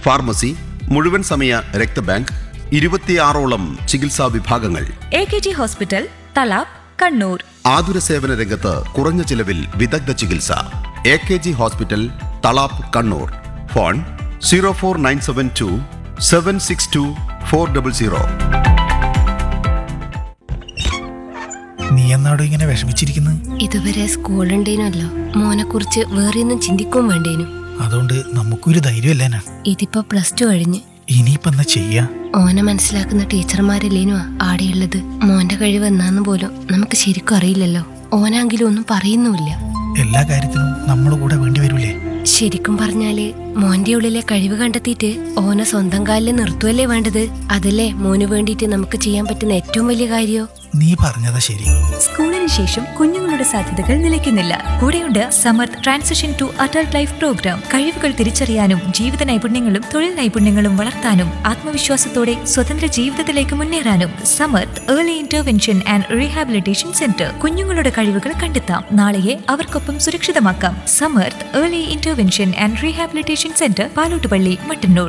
Pharmacy മുഴുവൻ സമയ രക്തബാങ്ക് ഇരുപത്തിയാറോളം ചികിത്സാ വിഭാഗങ്ങൾ A K G hospital Talap Kannur ആതുര സേവന രംഗത്ത് കുറഞ്ഞ ചിലവിൽ വിദഗ്ധ ചികിത്സ A K G hospital Talap Kannur phone zero four nine seven two seven six two four double zero നീ എന്നാടോ ഇങ്ങനെ വിഷമിച്ചിരിക്കുന്നത് ഇതുവരെ സ്കൂളുണ്ടേനല്ലോ മോനെ കുറിച്ച് വേറെയൊന്നും ചിന്തിക്കും വേണ്ടേനു അതുകൊണ്ട് നമുക്കൊരു ധൈര്യമല്ലേനാ ഇതിപ്പോ പ്ലസ് ടു കഴിഞ്ഞ് ഇനിയിപ്പോ എന്നാ ചെയ്യാ ഓനെ മനസ്സിലാക്കുന്ന ടീച്ചർമാരല്ലേനു ആടെയുള്ളത് മോന്റെ കഴിവ് എന്നാന്ന് പോലും നമുക്ക് ശരിക്കും അറിയില്ലല്ലോ ഓനാങ്കിലും ഒന്നും പറയുന്നുമില്ല എല്ലാ കാര്യത്തിനും നമ്മുടെ കൂടെ വേണ്ടി വരൂലേ ശരിക്കും പറഞ്ഞാല് മോന്റെ ഉള്ളിലെ കഴിവ് കണ്ടെത്തിയിട്ട് ഓനെ സ്വന്തം കാലിൽ നിർത്തുവല്ലേ വേണ്ടത് അതല്ലേ മോന് വേണ്ടിയിട്ട് നമുക്ക് ചെയ്യാൻ പറ്റുന്ന ഏറ്റവും വലിയ കാര്യോ നീ പറഞ്ഞതാ ശരി സ്കൂളിന് ശേഷം കുഞ്ഞുങ്ങളുടെ സാധ്യതകൾ നിലയ്ക്കുന്നില്ല കൂടെയുണ്ട് Samarth transition to adult life program കഴിവുകൾ തിരിച്ചറിയാനും ജീവിത നൈപുണ്യങ്ങളും തൊഴിൽ നൈപുണ്യങ്ങളും വളർത്താനും ആത്മവിശ്വാസത്തോടെ സ്വതന്ത്ര ജീവിതത്തിലേക്ക് മുന്നേറാനും Samarth early intervention and rehabilitation centre കുഞ്ഞുങ്ങളുടെ കഴിവുകൾ കണ്ടെത്താം നാളെയെ അവർക്കൊപ്പം സുരക്ഷിതമാക്കാം Samarth early intervention and rehabilitation centre Palottupalli Mattannur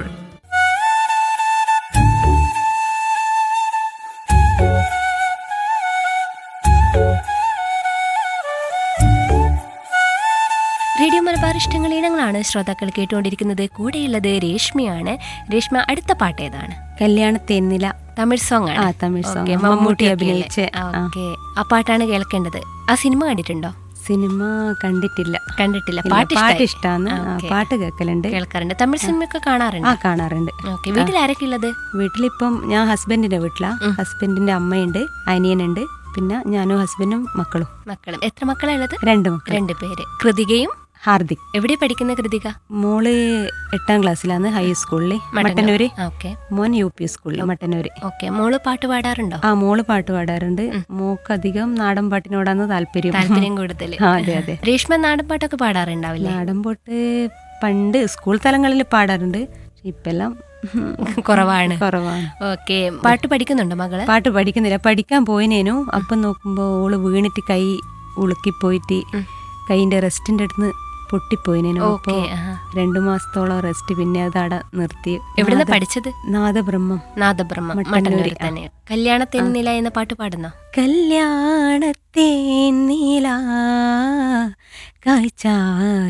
radio Malabar ഇഷ്ടങ്ങൾ ഇനങ്ങളാണ് ശ്രോതാക്കൾ കേട്ടുകൊണ്ടിരിക്കുന്നത് കൂടെയുള്ളത് രേഷ്മയാണ് രേഷ്മ അടുത്ത പാട്ട് ഏതാണ് കല്യാണത്തേന്നില തമിഴ് സോങ് ആണ് ആ, തമിഴ് song. ഓക്കേ, മമ്മൂട്ടി മമ്മൂട്ടിയൊക്കെ അഭിനയിച്ച, അല്ലേ? ആ, ആ. ഓക്കേ. ആ പാട്ടാണ് കേൾക്കേണ്ടത് ആ സിനിമ കണ്ടിട്ടുണ്ടോ സിനിമ കണ്ടിട്ടില്ല കണ്ടിട്ടില്ല ഇല്ല, പാട്ട് പാട്ട് ഇഷ്ടായി? ഇഷ്ടാണ് ആ, ആ, ഓക്കേ. പാട്ട് കേൾക്കലുണ്ട് കേൾക്കാറുണ്ട് തമിഴ് സിനിമയൊക്കെ ആ കാണാറുണ്ട് കാണാറുണ്ട് ഓക്കെ വീട്ടിൽ ആരൊക്കെ ഉള്ളത് വീട്ടിലിപ്പം ഞാൻ ഹസ്ബൻഡിന്റെ വീട്ടിലാ ഹസ്ബൻഡിന്റെ അമ്മയുണ്ട് അനിയനുണ്ട് പിന്നെ ഞാനും ഹസ്ബൻഡും മക്കളും മക്കളും എത്ര മക്കളാ ഉള്ളത് രണ്ട് മക്കൾ രണ്ട് പേര് കൃതികയും ഹാർദിക് എവിടെ പഠിക്കുന്ന കൃതിക മോള് എട്ടാം ക്ലാസ്സിലാണ് ഹൈസ്കൂളിൽ മട്ടന്നൂര് ഓക്കെ മോൻ യു പി സ്കൂളിൽ മട്ടന്നൂര് ഓക്കെ മോള് പാട്ട് പാടാറുണ്ടോ ആ മോള് പാട്ട് പാടാറുണ്ട് മോക്ക് അധികം നാടൻ പാട്ടിനോടാണ് താല്പര്യം താല്പര്യം കൂടുതൽ ആ, അതെ അതെ രേഷ്മ നാടൻ പാട്ടൊക്കെ പാടാറുണ്ടാവില്ലേ നാടൻ പാട്ട് പണ്ട് സ്കൂൾ തലങ്ങളിൽ പാടാറുണ്ട് പക്ഷെ ഇപ്പെല്ലാം കുറവാണ് കുറവാണ് ഓക്കെ പാട്ട് പഠിക്കുന്നുണ്ടോ മകള് പാട്ട് പഠിക്കുന്നില്ല പഠിക്കാൻ പോയിനേനു അപ്പം നോക്കുമ്പോ ഓള് വീണിട്ട് കൈ ഉളുക്കിപ്പോയിട്ട് കൈന്റെ റെസ്റ്റിന്റെ അടുത്ത് പൊട്ടിപ്പോയിനേനു അപ്പൊ ഓക്കെ ആഹാ. രണ്ടു മാസത്തോളം റെസ്റ്റ് പിന്നെ അത് അവിടെ നിർത്തി എവിടുന്ന് നാദ- പഠിച്ചത് നാദബ്രഹ്മം നാദബ്രഹ്മ മട്ടന്നൂര്. മട്ടന്നൂരിൽ തന്നെ കല്യാണത്തിന് നില എന്ന പാട്ട് പാടുന്നോ കല്യാണത്തേ നീല കാഴ്ച